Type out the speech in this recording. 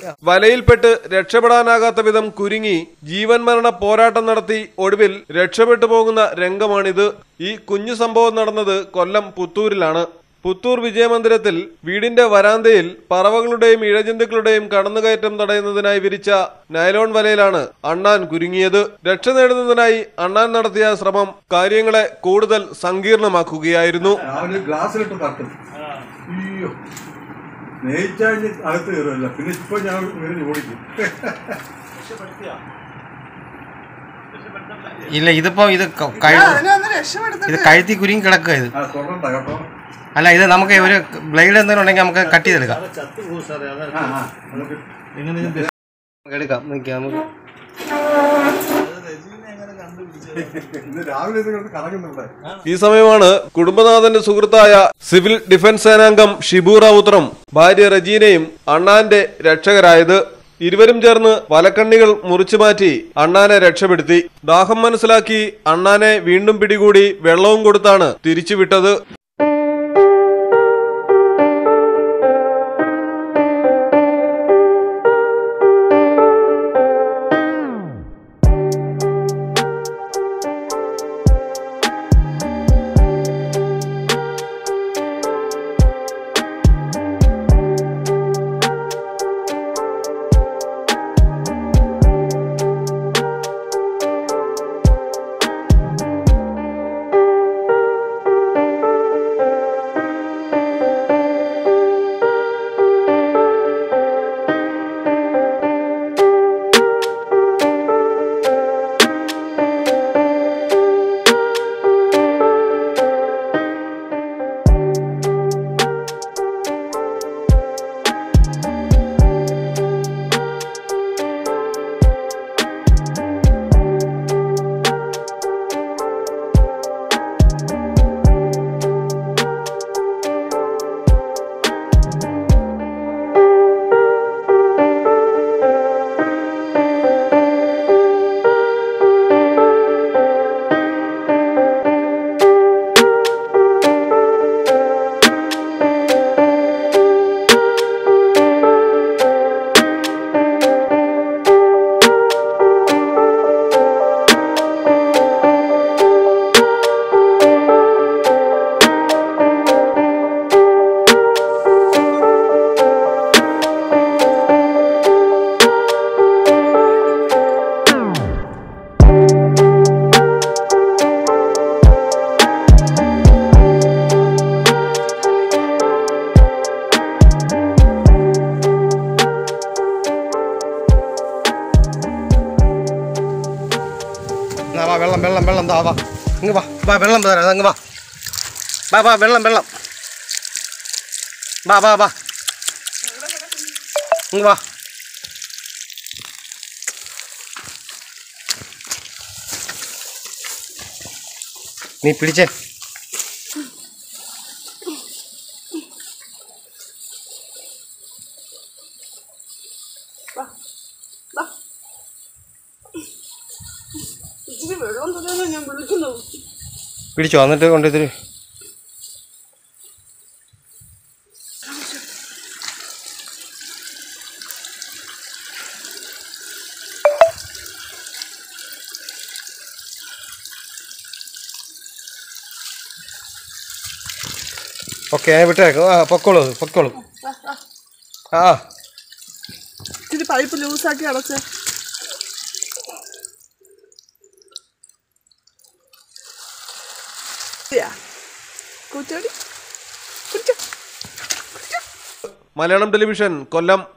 വലയിൽപ്പെട്ട് രക്ഷപ്പെടാനാകാത്ത വിധം കുരുങ്ങി ജീവൻ മരണ പോരാട്ടം നടത്തി ഒടുവിൽ രക്ഷപ്പെട്ടു പോകുന്ന രംഗമാണിത് ഈ കുഞ്ഞു സംഭവം നടന്നത് കൊല്ലം പുത്തൂരിലാണ് പുത്തൂർ വിജയമന്ദിരത്തിൽ വീടിന്റെ വരാന്തയിൽ പറവകളുടെയും ഇഴജന്തുക്കളുടെയും കടന്നുകയറ്റം തടയുന്നതിനായി വിരിച്ച നൈലോൺ വലയിലാണ് അണ്ണാൻ കുരുങ്ങിയത് രക്ഷ നേടുന്നതിനായി അണ്ണാൻ നടത്തിയ ശ്രമം കാര്യങ്ങളെ കൂടുതൽ സങ്കീർണമാക്കുകയായിരുന്നു രാവിലെ ഗ്ലാസ്സിലിട്ട് തട്ടും അയ്യോ സ്നേഹിച്ചാൽ അകത്ത് കയറുമല്ല പിന്നെ ഇപ്പൊ ഞാൻ ഇങ്ങനെ ഓടിക്കും ഇല്ല ഇതിപ്പോ ഇത് ക- കഴു- അതിനെ ഒന്ന് രക്ഷപ്പെടുത്ത ഇത് കഴുത്തി കുരുങ്ങി കിടക്കുക ഇത് ആ തൊടണ്ട കേട്ടോ അല്ല ഇത് നമുക്ക് ഒരു ബ്ലേഡ് എന്തെങ്കിലും ഉണ്ടെങ്കിൽ നമുക്ക് കട്ട് ചെയ്തെടുക്കാം ആ ആ നമുക്ക് നമുക്ക് എടുക്കാം നിൽക്കാം നമുക്ക് ഇന്ന് രാവിലെ ഇത് കിടന്ന് കറങ്ങുന്നുണ്ട് ഈ സമയമാണ് കുടുംബനാഥന്റെ സുഹൃത്തായ സിവിൽ ഡിഫൻസ് സേനാംഗം ഷിബു റാവുത്തറും ഭാര്യ റജീനയും അണ്ണാന്റെ രക്ഷകരായത് ഇരുവരും ചേർന്ന് വലക്കണ്ണികൾ മുറിച്ചു മാറ്റി അണ്ണാനെ രക്ഷപ്പെടുത്തി ദാഹം മനസ്സിലാക്കി അണ്ണാനെ വീണ്ടും പിടികൂടി വെള്ളവും കൊടുത്താണ് തിരിച്ചുവിട്ടത് എന്നാ വാ വെള്ളം വെള്ളം വെള്ളം താ വാ ഇങ്ങ് വാ വാ വെള്ളം തരാം അങ്ങ് വാ വാ വാ വെള്ളം വെള്ളം വാ വാ വാ ഇങ്ങ് വാ നീ പിടിച്ചേ ഇച്ചിരി വെള്ളം തരാനാ ഞാൻ വിളിക്കുന്നത് പിടിച്ചോ എന്നിട്ട് കൊണ്ടുതരും ഓക്കെ ഞാൻ വിട്ടേക്കും ആ പൊക്കോളൂ പൊക്കോളൂ ആ ഇച്ചിരി പൈപ്പ് ലൂസാക്കി അടച്ച് കൂച്ചോടി കുടിച്ചോ മലയാളം ടെലിവിഷൻ കൊല്ലം